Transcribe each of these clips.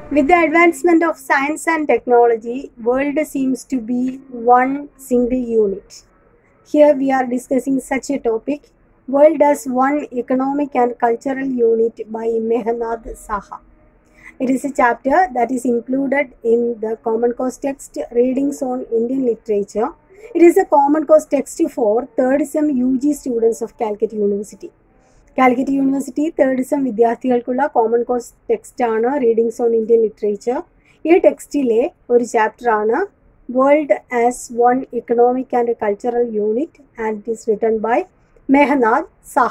With the advancement of science and technology, world seems to be one single unit. Here we are discussing such a topic, World as One Economic and Cultural Unit by Mehnad Saha. It is a chapter that is included in the Common Course text Readings on Indian Literature. It is a Common Course text for third sem UG students of Calcutta University. Calicut university third sem വിദ്യാർത്ഥികൾക്കുള്ള common course text ആണ് readings on Indian literature ഈ ടെക്സ്റ്റിലെ ഒരു chapter ആണ് world as one economic and cultural unit and it is written by Meghnad Saha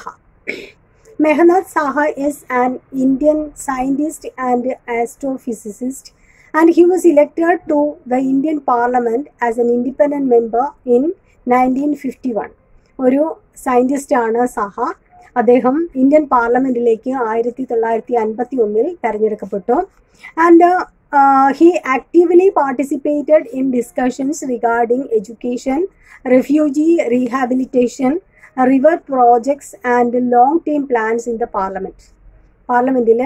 Meghnad Saha is an Indian scientist and astrophysicist and he was elected to the Indian Parliament as an independent member in 1951. ഒരു scientist ആണ് സഹ അദ്ദേഹം Indian പാർലമെന്റിലേക്ക് ആയിരത്തി തൊള്ളായിരത്തി അൻപത്തി ഒന്നിൽ തെരഞ്ഞെടുക്കപ്പെട്ടു and he actively participated in discussions regarding education refugee rehabilitation river projects and long term plans in the parliament പാർലമെൻറ്റിൽ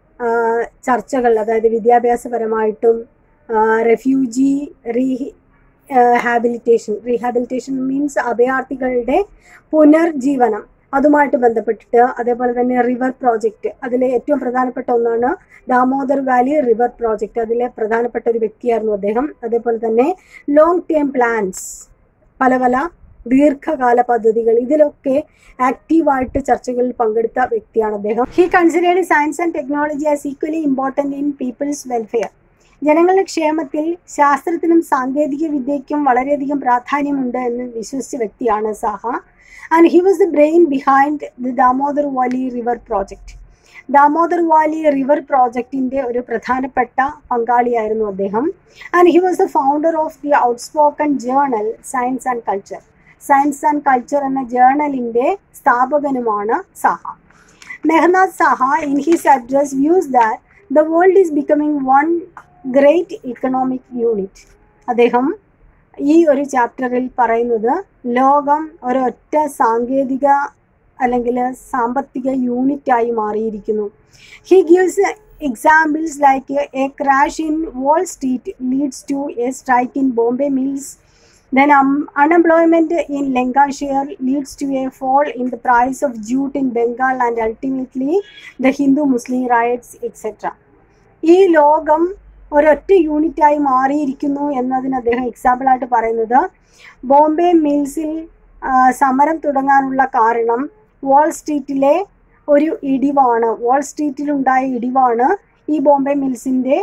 ചർച്ചകൾ അതായത് വിദ്യാഭ്യാസപരമായിട്ടും refugee rehabilitation rehabilitation means അഭയാർത്ഥികളുടെ പുനർജീവനം അതുമായിട്ട് ബന്ധപ്പെട്ടിട്ട് അതേപോലെ തന്നെ റിവർ പ്രോജക്റ്റ് അതിലെ ഏറ്റവും പ്രധാനപ്പെട്ട ഒന്നാണ് ദാമോദർ വാലി റിവർ പ്രോജക്റ്റ് അതിലെ പ്രധാനപ്പെട്ട ഒരു വ്യക്തിയായിരുന്നു അദ്ദേഹം അതേപോലെ തന്നെ ലോങ് ടേം പ്ലാൻസ് പല പല ദീർഘകാല പദ്ധതികൾ ഇതിലൊക്കെ ആക്റ്റീവായിട്ട് ചർച്ചകളിൽ പങ്കെടുത്ത വ്യക്തിയാണ് അദ്ദേഹം he considered science and technology as equally important in people's welfare ജനങ്ങളുടെ ക്ഷേമത്തിൽ ശാസ്ത്രത്തിനും സാങ്കേതിക വിദ്യയ്ക്കും വളരെയധികം പ്രാധാന്യമുണ്ട് എന്ന് വിശ്വസിച്ച വ്യക്തിയാണ് Saha and he was the brain behind the Damodar valley river project Damodar valley river പ്രോജക്റ്റിൻ്റെ ഒരു പ്രധാനപ്പെട്ട പങ്കാളിയായിരുന്നു അദ്ദേഹം and he was the founder of the outspoken journal science and culture science and culture എന്ന ജേണലിൻ്റെ സ്ഥാപകനുമാണ് Saha Meghnad Saha in his address views that the world is becoming one great economic unit അദ്ദേഹം ഈ ഒരു ചാപ്റ്ററിൽ പറയുന്നത് ലോകം ഒരൊറ്റ സാങ്കേതിക അല്ലെങ്കിൽ സാമ്പത്തിക യൂണിറ്റായി മാറിയിരിക്കുന്നു he gives examples like a crash in Wall Street leads to a strike in Bombay mills then um, unemployment in Lancashire leads to a fall in the price of jute in Bengal and ultimately the Hindu-Muslim riots etc. ഈ ലോകം ഒരൊറ്റ യൂണിറ്റായി മാറിയിരിക്കുന്നു എന്നതിന് അദ്ദേഹം എക്സാമ്പിളായിട്ട് പറയുന്നത് ബോംബെ മിൽസിൽ സമരം തുടങ്ങാനുള്ള കാരണം വാൾ സ്ട്രീറ്റിലെ ഒരു ഇടിവാണ് വാൾ സ്ട്രീറ്റിലുണ്ടായ ഇടിവാണ് ഈ ബോംബെ മിൽസിൻ്റെ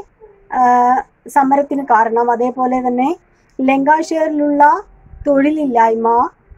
സമരത്തിന് കാരണം അതേപോലെ തന്നെ ലങ്കാഷെയറിലുള്ള തൊഴിലില്ലായ്മ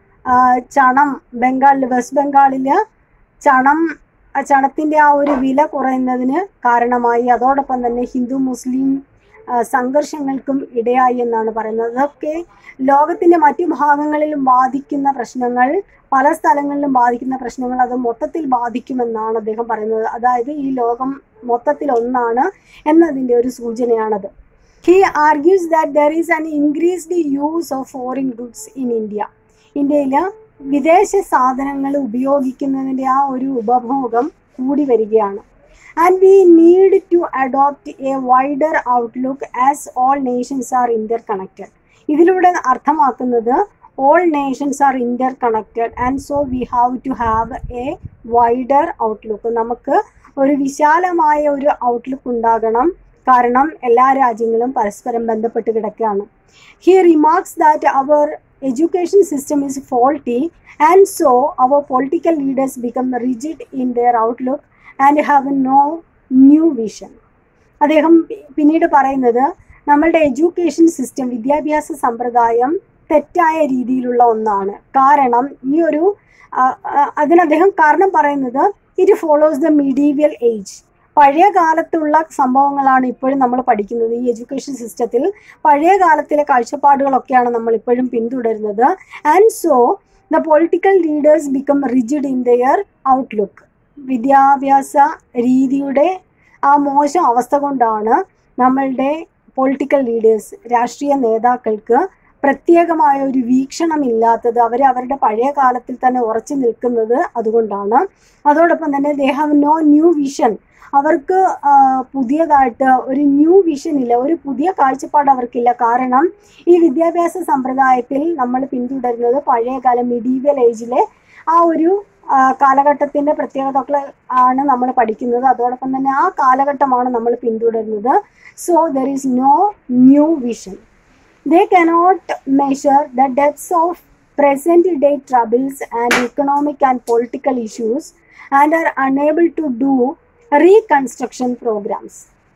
ചണം ബംഗാളിൽ വെസ്റ്റ് ബംഗാളിൽ ചണം ചണത്തിൻ്റെ ആ ഒരു വില കുറയുന്നതിന് കാരണമായി അതോടൊപ്പം തന്നെ ഹിന്ദു മുസ്ലിം സംഘർഷങ്ങൾക്കും ഇടയായി എന്നാണ് പറയുന്നത് അതൊക്കെ ലോകത്തിൻ്റെ മറ്റു ഭാഗങ്ങളിലും ബാധിക്കുന്ന പ്രശ്നങ്ങൾ പല സ്ഥലങ്ങളിലും ബാധിക്കുന്ന പ്രശ്നങ്ങൾ അത് മൊത്തത്തിൽ ബാധിക്കുമെന്നാണ് അദ്ദേഹം പറയുന്നത് അതായത് ഈ ലോകം മൊത്തത്തിൽ ഒന്നാണ് എന്നതിൻ്റെ ഒരു സൂചനയാണത് he argues that there is an increased use of foreign goods in India ഇന്ത്യയിൽ വിദേശ സാധനങ്ങൾ ഉപയോഗിക്കുന്നതിൻ്റെ ആ ഒരു ഉപഭോഗം കൂടി വരികയാണ് and we need to adopt a wider outlook as all nations are interconnected ഇതിലൂടെ അർത്ഥമാക്കുന്നത് all nations are interconnected and so we have to have a wider outlook നമുക്ക് ഒരു വിശാലമായ ഒരു ഔട്ട്ലുക്ക് ഉണ്ടാകണം കാരണം എല്ലാ രാജ്യങ്ങളും പരസ്പരം ബന്ധപ്പെട്ട് കിടക്കുകയാണ് he remarks that our education system is faulty and so our political leaders become rigid in their outlook and have no new vision അദ്ദേഹം പിന്നീട് പറയുന്നത് നമ്മളുടെ എഡ്യൂക്കേഷൻ സിസ്റ്റം വിദ്യാഭ്യാസ സമ്പ്രദായം തെറ്റായ രീതിയിലുള്ള ഒന്നാണ് കാരണം ഈ ഒരു അതിന് അദ്ദേഹം കാരണം പറയുന്നത് it follows the medieval age പഴയ കാലത്തുള്ള സംഭവങ്ങളാണ് ഇപ്പോഴും നമ്മൾ പഠിക്കുന്നത് ഈ എഡ്യൂക്കേഷൻ സിസ്റ്റത്തിൽ പഴയ കാലത്തിലെ കാഴ്ചപ്പാടുകളൊക്കെയാണ് നമ്മൾ ഇപ്പോഴും പിന്തുടരുന്നത് and so the political leaders become rigid in their outlook വിദ്യാഭ്യാസ രീതിയുടെ ആ മോശം അവസ്ഥ കൊണ്ടാണ് നമ്മളുടെ പൊളിറ്റിക്കൽ ലീഡേഴ്സ് രാഷ്ട്രീയ നേതാക്കൾക്ക് പ്രത്യേകമായ ഒരു വീക്ഷണമില്ലാത്തത് അവർ അവരുടെ പഴയ കാലത്തിൽ തന്നെ ഉറച്ചു നിൽക്കുന്നത് അതുകൊണ്ടാണ് അതോടൊപ്പം തന്നെ they have no new vision അവർക്ക് ആ, പുതിയതായിട്ട് ഒരു ന്യൂ വിഷൻ ഇല്ല ഒരു പുതിയ കാഴ്ചപ്പാട് അവർക്കില്ല കാരണം ഈ വിദ്യാഭ്യാസ സമ്പ്രദായത്തിൽ നമ്മൾ പിന്തുടരുന്നത് പഴയകാല മിഡീവൽ ഏജിലെ ആ ഒരു ആ, കാലഘട്ടത്തിന്റെ പ്രത്യേകതകൾ ആണ് നമ്മൾ പഠിക്കുന്നത് അതോടൊപ്പം തന്നെ ആ കാലഘട്ടമാണ് നമ്മൾ പിന്തുടരുന്നത് so there is no new vision they cannot measure the depths of present day troubles and economic and political issues and are unable to do reconstruction programs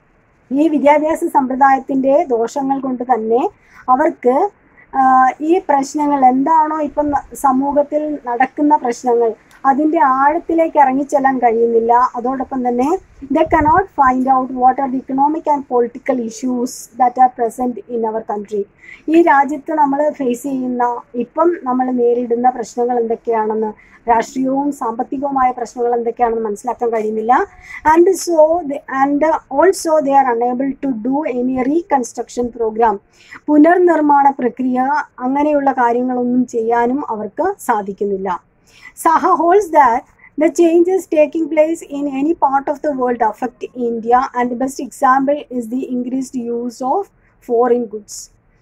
ഈ വിദ്യാഭ്യാസ സമ്പ്രദായത്തിൻ്റെ ദോഷങ്ങൾ കൊണ്ട് തന്നെ അവർക്ക് ആ, ഈ പ്രശ്നങ്ങൾ എന്താണോ ഇപ്പം ന- സമൂഹത്തിൽ നടക്കുന്ന പ്രശ്നങ്ങൾ അതിൻ്റെ ആഴത്തിലേക്ക് ഇറങ്ങിച്ചെല്ലാൻ കഴിയുന്നില്ല അതോടൊപ്പം തന്നെ the cannot find out what are the economic and political issues that are present in our country ഈ രാജ്യത്ത് നമ്മൾ ഫേസ് ചെയ്യുന്ന ഇപ്പം നമ്മൾ നേരിടുന്ന പ്രശ്നങ്ങൾ എന്തൊക്കെയാണെന്ന് രാഷ്ട്രീയവും സാമ്പത്തികവുമായ പ്രശ്നങ്ങൾ എന്തൊക്കെയാണെന്ന് മനസ്സിലാക്കാൻ കഴിയുന്നില്ല and so and also they are unable to do any reconstruction program പുനർനിർമ്മാണ പ്രക്രിയ അങ്ങനെയുള്ള കാര്യങ്ങളൊന്നും ചെയ്യാനും അവർക്ക് സാധിക്കുന്നില്ല Saha holds that The changes taking place in any part of the world affect India, and the best example is the increased use of foreign goods.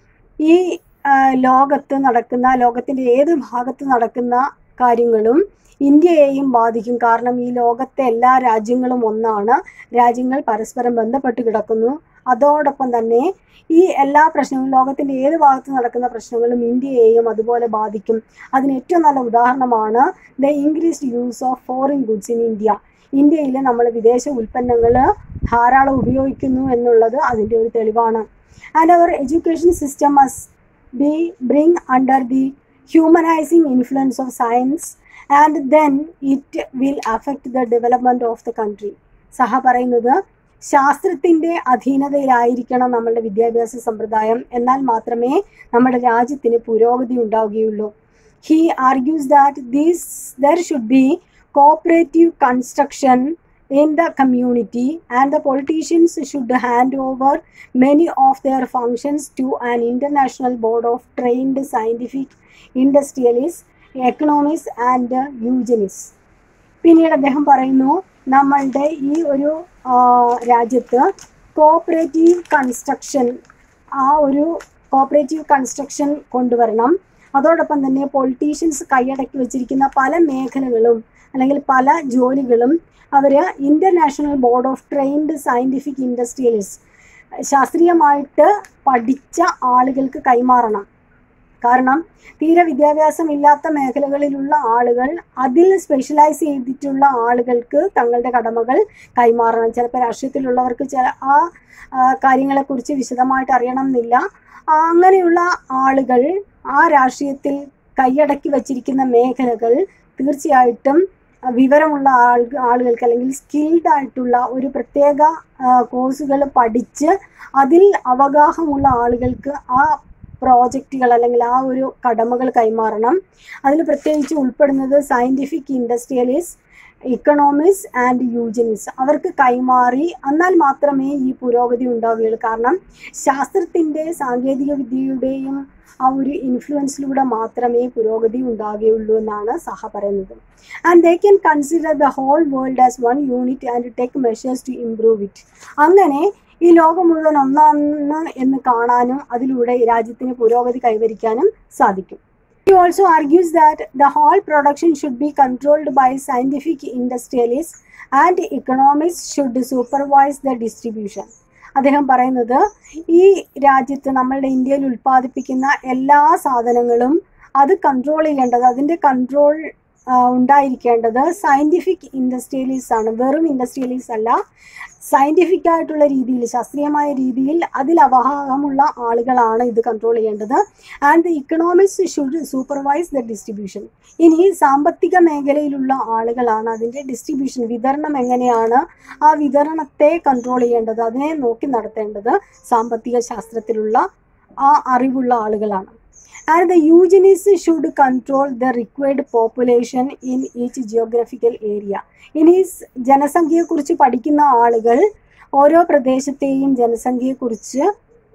ഈ ആ, ലോകത്ത് നടക്കുന്ന ലോകത്തിൻ്റെ ഏത് ഭാഗത്ത് നടക്കുന്ന കാര്യങ്ങളും ഇന്ത്യയെയും ബാധിക്കും കാരണം ഈ ലോകത്തെ എല്ലാ രാജ്യങ്ങളും ഒന്നാണ് രാജ്യങ്ങൾ പരസ്പരം ബന്ധപ്പെട്ട് കിടക്കുന്നു അതോടൊപ്പം തന്നെ ഈ എല്ലാ പ്രശ്നങ്ങളും ലോകത്തിൻ്റെ ഏത് ഭാഗത്ത് നടക്കുന്ന പ്രശ്നങ്ങളും ഇന്ത്യയെയും അതുപോലെ ബാധിക്കും അതിന് ഏറ്റവും നല്ല ഉദാഹരണമാണ് the increased use of foreign goods in India ഇന്ത്യയിൽ നമ്മൾ വിദേശ ഉൽപ്പന്നങ്ങൾ ധാരാളം ഉപയോഗിക്കുന്നു എന്നുള്ളത് അതിൻ്റെ ഒരു തെളിവാണ് and our education system must be bring under the humanising influence of science and then it will affect the development of the country Saha പറയുന്നത് ശാസ്ത്രത്തിൻ്റെ അധീനതയിലായിരിക്കണം നമ്മളുടെ വിദ്യാഭ്യാസ സമ്പ്രദായം എന്നാൽ മാത്രമേ നമ്മുടെ രാജ്യത്തിന് പുരോഗതി ഉണ്ടാവുകയുള്ളൂ he argues that these there should be cooperative construction in the community and the politicians should hand over many of their functions to an international board of trained scientific industrialists economists and uh, eugenists പിന്നീട് അദ്ദേഹം പറയുന്നു നമ്മളുടെ ഈ ഒരു ആ, രാജ്യത്ത് cooperative construction ആ ഒരു കോപ്പറേറ്റീവ് കൺസ്ട്രക്ഷൻ കൊണ്ടുവരണം അതോടൊപ്പം തന്നെ പൊളിറ്റീഷ്യൻസ് കൈയടക്കി വെച്ചിരിക്കുന്ന പല മേഖലകളും അല്ലെങ്കിൽ പല ജോലികളും our international board of trained scientific industrialist ശാസ്ത്രീയമായിട്ട് പഠിച്ച ആളുകൾക്ക് കൈമാറണം കാരണം തീരെ വിദ്യാഭ്യാസം ഇല്ലാത്ത മേഖലകളിലുള്ള ആളുകൾ അതിൽ സ്പെഷ്യലൈസ് ചെയ്തിട്ടുള്ള ആളുകൾക്ക് തങ്ങളുടെ കടമകൾ കൈമാറണം ചിലപ്പോൾ രാഷ്ട്രീയത്തിലുള്ളവർക്ക് ചില ആ ആ, കാര്യങ്ങളെക്കുറിച്ച് വിശദമായിട്ട് അറിയണം എന്നില്ല ആ, അങ്ങനെയുള്ള ആളുകൾ ആ രാഷ്ട്രീയത്തിൽ കൈയടക്കി വച്ചിരിക്കുന്ന മേഖലകൾ തീർച്ചയായിട്ടും ആ, വിവരമുള്ള ആൾ ആളുകൾക്ക് അല്ലെങ്കിൽ സ്കിൽഡ് ആയിട്ടുള്ള ഒരു പ്രത്യേക കോഴ്സുകൾ പഠിച്ച് അതിൽ അവഗാഹമുള്ള ആളുകൾക്ക് ആ പ്രോജക്റ്റുകൾ അല്ലെങ്കിൽ ആ ഒരു കടമകൾ കൈമാറണം അതിൽ പ്രത്യേകിച്ച് ഉൾപ്പെടുന്നത് scientific industrialist economics and eugenists അവർക്ക് കൈമാറി എന്നാൽ മാത്രമേ ഈ പുരോഗതി ഉണ്ടാവുകയുള്ളൂ കാരണം ശാസ്ത്രത്തിൻ്റെ സാങ്കേതിക വിദ്യയുടെയും ആ ഒരു ഇൻഫ്ലുവൻസിലൂടെ മാത്രമേ പുരോഗതി ഉണ്ടാകുകയുള്ളൂ എന്നാണ് സഹ പറയുന്നത് and they can consider the whole world as one unit and take measures to improve it അങ്ങനെ ഈ ലോകം മുഴുവൻ ഒന്നാണ് എന്ന് കാണാനും അതിലൂടെ ഈ രാജ്യത്തിന് പുരോഗതി കൈവരിക്കാനും സാധിക്കും He also argues that the whole production should be controlled by scientific industrialists and economists should supervise the distribution. അദ്ദേഹം പറയുന്നത് ഈ രാജ്യത്ത് നമ്മളുടെ ഇന്ത്യയിൽ ഉൽപ്പാദിപ്പിക്കുന്ന എല്ലാ സാധനങ്ങളും അത് കൺട്രോൾ ചെയ്യേണ്ടത് അതിൻ്റെ കൺട്രോൾ ഉണ്ടായിരിക്കേണ്ടത് സയൻറ്റിഫിക് ഇൻഡസ്ട്രിയലിസ്റ്റ് ആണ് വെറും ഇൻഡസ്ട്രിയലിസ്റ്റ് അല്ല സയൻറ്റിഫിക് ആയിട്ടുള്ള രീതിയിൽ ശാസ്ത്രീയമായ രീതിയിൽ അതിൽ അവഹാരമുള്ള ആളുകളാണ് ഇത് കൺട്രോൾ ചെയ്യേണ്ടത് and the economics should supervise the distribution ഇനി സാമ്പത്തിക മേഖലയിലുള്ള ആളുകളാണ് അതിൻ്റെ ഡിസ്ട്രിബ്യൂഷൻ വിതരണം എങ്ങനെയാണ് ആ വിതരണത്തെ കൺട്രോൾ ചെയ്യേണ്ടത് അതിനെ നോക്കി നടത്തേണ്ടത് സാമ്പത്തിക ശാസ്ത്രത്തിലുള്ള ആ അറിവുള്ള ആളുകളാണ് and the eugenists should control the required population in each geographical area ഇനി സ് ജനസംഖ്യയെക്കുറിച്ച് പഠിക്കുന്ന ആളുകൾ ഓരോ പ്രദേശത്തെയും ജനസംഖ്യയെക്കുറിച്ച്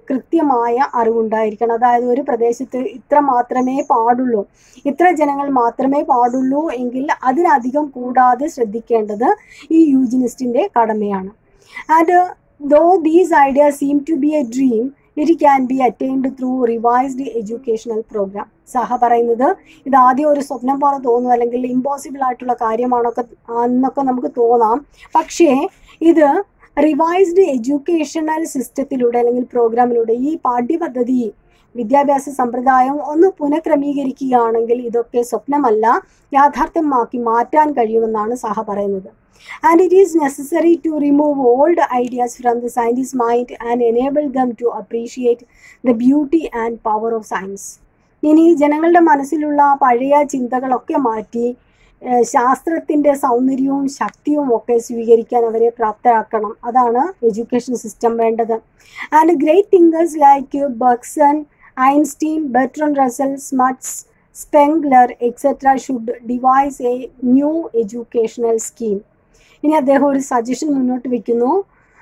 കൃത്യമായ അറിവുണ്ടായിരിക്കണം അതായത് ഒരു പ്രദേശത്ത് ഇത്ര മാത്രമേ പാടുള്ളൂ ഇത്ര ജനങ്ങൾ മാത്രമേ പാടുള്ളൂ എങ്കിൽ അതിലധികം കൂടാതെ ശ്രദ്ധിക്കേണ്ടത് ഈ യൂജിനിസ്റ്റിൻ്റെ കടമയാണ് and though these idea seem to be a dream it can be attained through revised educational program Saha പറയുന്നത് ഇത് ആദ്യം ഒരു സ്വപ്നം പോലെ തോന്നും അല്ലെങ്കിൽ ഇമ്പോസിബിൾ ആയിട്ടുള്ള കാര്യമാണൊക്കെ എന്നൊക്കെ നമുക്ക് തോന്നാം പക്ഷേ ഇത് റിവൈസ്ഡ് എഡ്യൂക്കേഷണൽ സിസ്റ്റത്തിലൂടെ അല്ലെങ്കിൽ പ്രോഗ്രാമിലൂടെ ഈ പാഠ്യപദ്ധതി വിദ്യാഭ്യാസ സമ്പ്രദായം ഒന്ന് പുനഃക്രമീകരിക്കുകയാണെങ്കിൽ ഇതൊക്കെ സ്വപ്നമല്ല യാഥാർത്ഥ്യമാക്കി മാറ്റാൻ കഴിയുമെന്നാണ് സഹ പറയുന്നത് and it is necessary to remove old ideas from the scientist mind and enable them to appreciate the beauty and power of science ഇനി ജനങ്ങളുടെ മനസ്സിലുള്ള പഴയ ചിന്തകളൊക്കെ മാറ്റി ശാസ്ത്രത്തിൻ്റെ സൗന്ദര്യവും ശക്തിയും ഒക്കെ സ്വീകരിക്കാൻ അവരെ പ്രാപ്തരാക്കണം അതാണ് എഡ്യൂക്കേഷൻ സിസ്റ്റം വേണ്ടത് and great thinkers like Bergson Einstein Bertrand Russell Smuts Spengler etcetera should devise a new educational scheme ഇനി അദ്ദേഹം ഒരു സജഷൻ മുന്നോട്ട് വയ്ക്കുന്നു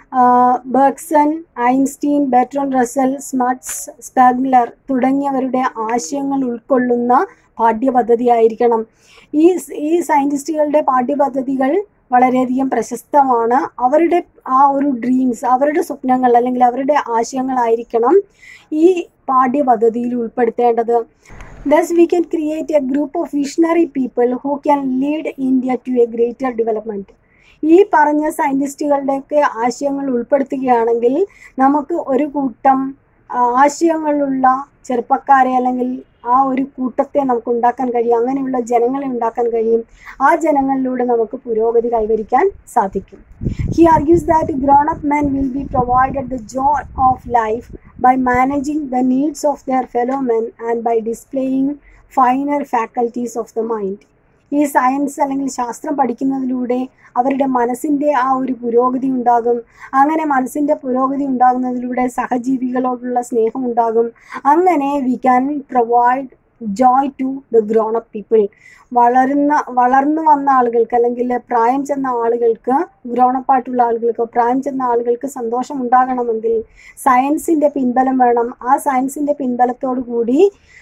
Bergson Einstein Bertrand Russell Smuts Spengler തുടങ്ങിയവരുടെ ആശയങ്ങൾ ഉൾക്കൊള്ളുന്ന പാഠ്യപദ്ധതിയായിരിക്കണം ഈ ഈ സയൻറ്റിസ്റ്റുകളുടെ പാഠ്യപദ്ധതികൾ വളരെയധികം പ്രശസ്തമാണ് അവരുടെ ആ ഒരു ഡ്രീംസ് അവരുടെ സ്വപ്നങ്ങൾ അല്ലെങ്കിൽ അവരുടെ ആശയങ്ങളായിരിക്കണം ഈ പാഠ്യപദ്ധതിയിൽ ഉൾപ്പെടുത്തേണ്ടത് Thus, we can create a group of visionary people who can lead India to a greater development. ഈ പറഞ്ഞ സയൻറ്റിസ്റ്റുകളുടെയൊക്കെ ആശയങ്ങൾ ഉൾപ്പെടുത്തുകയാണെങ്കിൽ നമുക്ക് ഒരു കൂട്ടം ആശയങ്ങളുള്ള ചെറുപ്പക്കാരെ അല്ലെങ്കിൽ ആ ഒരു കൂട്ടത്തെ നമുക്ക് ഉണ്ടാക്കാൻ കഴിയും അങ്ങനെയുള്ള ജനങ്ങളെ ഉണ്ടാക്കാൻ കഴിയും ആ ജനങ്ങളിലൂടെ നമുക്ക് പുരോഗതി കൈവരിക്കാൻ സാധിക്കും he argues that grown up men will be provided the joy of life by managing the needs of their fellow men and by displaying finer faculties of the mind. ഈ സയൻസ് അല്ലെങ്കിൽ ശാസ്ത്രം പഠിക്കുന്നതിലൂടെ അവരുടെ മനസ്സിൻ്റെ ആ ഒരു പുരോഗതി ഉണ്ടാകും അങ്ങനെ മനസ്സിൻ്റെ പുരോഗതി ഉണ്ടാകുന്നതിലൂടെ സഹജീവികളോടുള്ള സ്നേഹം ഉണ്ടാകും അങ്ങനെ we can provide joy to the grown up people വളരുന്ന വളർന്നു വന്ന ആളുകൾക്ക് അല്ലെങ്കിൽ പ്രായം ചെന്ന ആളുകൾക്ക് ഗ്രോണപ്പ് ആയിട്ടുള്ള ആളുകൾക്ക് പ്രായം ചെന്ന ആളുകൾക്ക് സന്തോഷം ഉണ്ടാകണമെങ്കിൽ സയൻസിൻ്റെ പിൻബലം വേണം ആ സയൻസിൻ്റെ പിൻബലത്തോടു കൂടി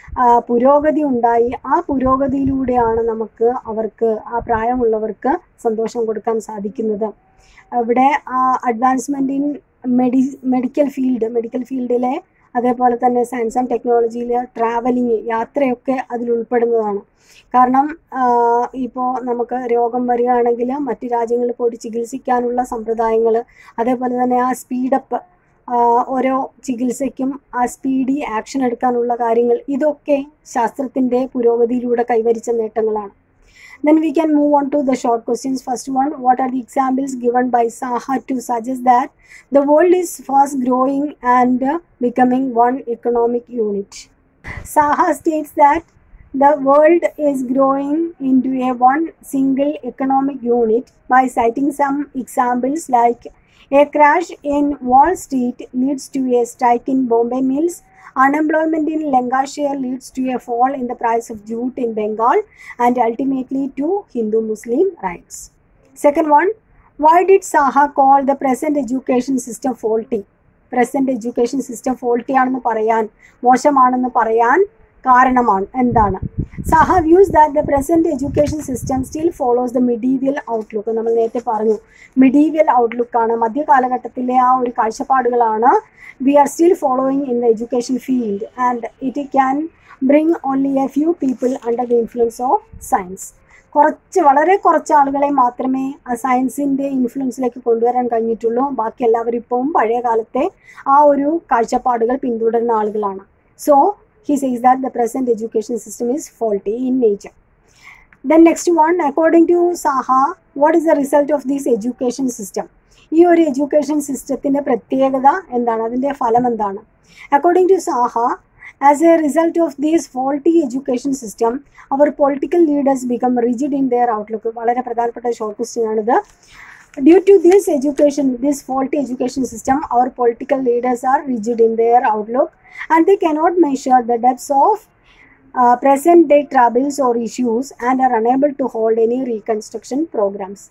പുരോഗതി ഉണ്ടായി ആ പുരോഗതിയിലൂടെയാണ് നമുക്ക് അവർക്ക് ആ പ്രായമുള്ളവർക്ക് സന്തോഷം കൊടുക്കാൻ സാധിക്കുന്നത് ഇവിടെ അഡ്വാൻസ്മെൻ്റ് ഇൻ മെഡി മെഡിക്കൽ ഫീൽഡ് മെഡിക്കൽ ഫീൽഡിലെ അതേപോലെ തന്നെ സയൻസ് ആൻഡ് ടെക്നോളജിയിൽ ട്രാവലിങ് യാത്രയൊക്കെ അതിൽ ഉൾപ്പെടുന്നതാണ് കാരണം ഇപ്പോൾ നമുക്ക് രോഗം വരികയാണെങ്കിൽ മറ്റു രാജ്യങ്ങളിൽ പോയിട്ട് ചികിത്സിക്കാനുള്ള സമ്പ്രദായങ്ങൾ അതേപോലെ തന്നെ ആ സ്പീഡപ്പ് ഓരോ ചികിത്സയ്ക്കും ആ സ്പീഡി ആക്ഷൻ എടുക്കാനുള്ള കാര്യങ്ങൾ ഇതൊക്കെ ശാസ്ത്രത്തിൻ്റെ പുരോഗതിയിലൂടെ കൈവരിച്ച നേട്ടങ്ങളാണ് Then we can move on to the short questions. First one, what are the examples given by Saha to suggest that the world is fast growing and uh, becoming one economic unit? Saha states that the world is growing into a one single economic unit by citing some examples like a crash in Wall Street leads to a strike in Bombay mills Unemployment in Lancashire leads to a fall in the price of jute in Bengal and ultimately to Hindu Muslim rights. Second one, why did Saha call the present education system faulty? Present education system faulty ആണെന്ന് പറയാൻ മോശമാണെന്ന് പറയാൻ കാരണമാണ് എന്താണ് Saha views that the present education system still follows the medieval outlook നമ്മൾ നേരത്തെ പറഞ്ഞു medieval ഔട്ട്ലുക്കാണ് മധ്യകാലഘട്ടത്തിലെ ആ ഒരു കാഴ്ചപ്പാടുകളാണ് we are still following in the education field and it can bring only a few people under the influence of science കുറച്ച് വളരെ കുറച്ച് ആളുകളെ മാത്രമേ ആ സയൻസിൻ്റെ ഇൻഫ്ലുവൻസിലേക്ക് കൊണ്ടുവരാൻ കഴിഞ്ഞിട്ടുള്ളൂ ബാക്കി എല്ലാവരും ഇപ്പം പഴയ കാലത്തെ ആ ഒരു കാഴ്ചപ്പാടുകൾ പിന്തുടരുന്ന ആളുകളാണ് so he says that the present education system is faulty in nature. Then next one, according to Saha, what is the result of this education system? ഈ ഒരു എഡ്യൂക്കേഷൻ സിസ്റ്റത്തിൻ്റെ പ്രത്യേകത എന്താണ് അതിൻ്റെ ഫലം എന്താണ് according to Saha as a result of these faulty education system our political leaders become rigid in their outlook വളരെ പ്രധാനപ്പെട്ട ഷോർട്ട് ക്വസ്റ്റ്യൻ ആണിത് due to this education this faulty education system our political leaders are rigid in their outlook and they cannot measure the depths of uh, present day troubles or issues and are unable to hold any reconstruction programs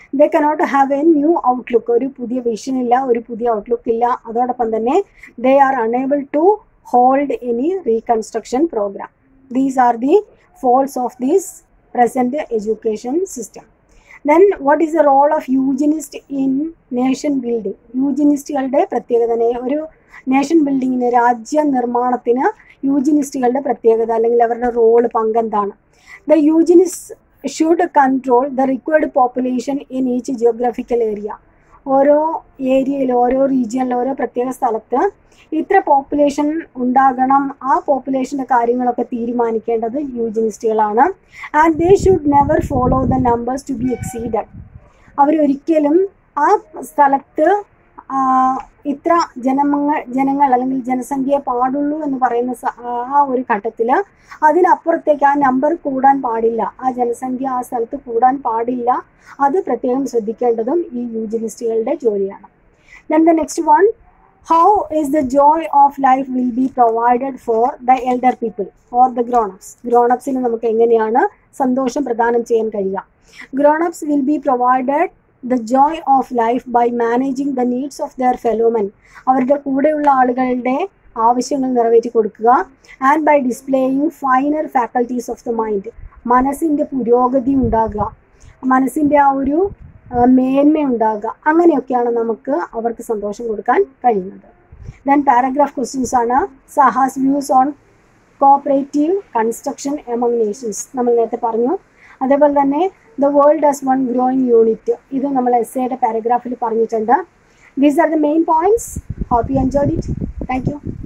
they cannot have a new outlook ഒരു പുതിയ vision ഇല്ല ഒരു പുതിയ outlook ഇല്ല അതോടൊപ്പം തന്നെ they are unable to hold any reconstruction program these are the flaws of these present education system then what is the role of eugenist in nation building യൂജിനിസ്റ്റുകളുടെ പ്രത്യേകത നേ- ഒരു നേഷൻ ബിൽഡിങ്ങിന് രാജ്യ നിർമ്മാണത്തിന് യൂജിനിസ്റ്റുകളുടെ പ്രത്യേകത അല്ലെങ്കിൽ അവരുടെ റോള് പങ്കെന്താണ് the eugenists should control the required population in each geographical area ഓരോ ഏരിയയിൽ ഓരോ റീജിയനിൽ ഓരോ പ്രത്യേക സ്ഥലത്ത് ഇത്ര പോപ്പുലേഷൻ ഉണ്ടാകണം ആ പോപ്പുലേഷൻ്റെ കാര്യങ്ങളൊക്കെ തീരുമാനിക്കേണ്ടത് യൂജിനിസ്റ്റുകളാണ് and they should never follow the numbers to be exceeded അവരൊരിക്കലും ആ സ്ഥലത്ത് ആ, ഇത്ര ജനങ്ങൾ ജനങ്ങൾ അല്ലെങ്കിൽ ജനസംഖ്യയെ പാടുള്ളൂ എന്ന് പറയുന്ന സ- ആ ഒരു ഘട്ടത്തിൽ അതിനപ്പുറത്തേക്ക് ആ നമ്പർ കൂടാൻ പാടില്ല ആ ജനസംഖ്യ ആ സ്ഥലത്ത് കൂടാൻ പാടില്ല അത് പ്രത്യേകം ശ്രദ്ധിക്കേണ്ടതും ഈ യൂജിനിസ്റ്റുകളുടെ ജോലിയാണ് then the next one how is the joy of life will be provided for the elder people or the grownups ഗ്രോണപ്സിന് നമുക്ക് എങ്ങനെയാണ് സന്തോഷം പ്രദാനം ചെയ്യാൻ കഴിയുക grownups will be provided the joy of life by managing the needs of their fellowmen അവരുടെ കൂടെയുള്ള ആളുകളുടെ ആവശ്യങ്ങൾ നിറവേറ്റി കൊടുക്കുക and by displaying finer faculties of the mind മനസ്സിൻ്റെ പുരോഗതി ഉണ്ടാകുക മനസ്സിൻ്റെ ആ ഒരു ആ, മേന്മ ഉണ്ടാകുക അങ്ങനെയൊക്കെയാണ് നമുക്ക് അവർക്ക് സന്തോഷം കൊടുക്കാൻ കഴിയുന്നത് ദെൻ പാരഗ്രാഫ് ക്വസ്റ്റ്യൻസ് ആണ് Saha's views on cooperative construction among nations നമ്മൾ നേരത്തെ പറഞ്ഞു അതേപോലെ തന്നെ the world as one growing unit ഇത് നമ്മൾ എസ് എയുടെ പാരഗ്രാഫിൽ പറഞ്ഞിട്ടുണ്ട് these are the main points hope you enjoyed it thank U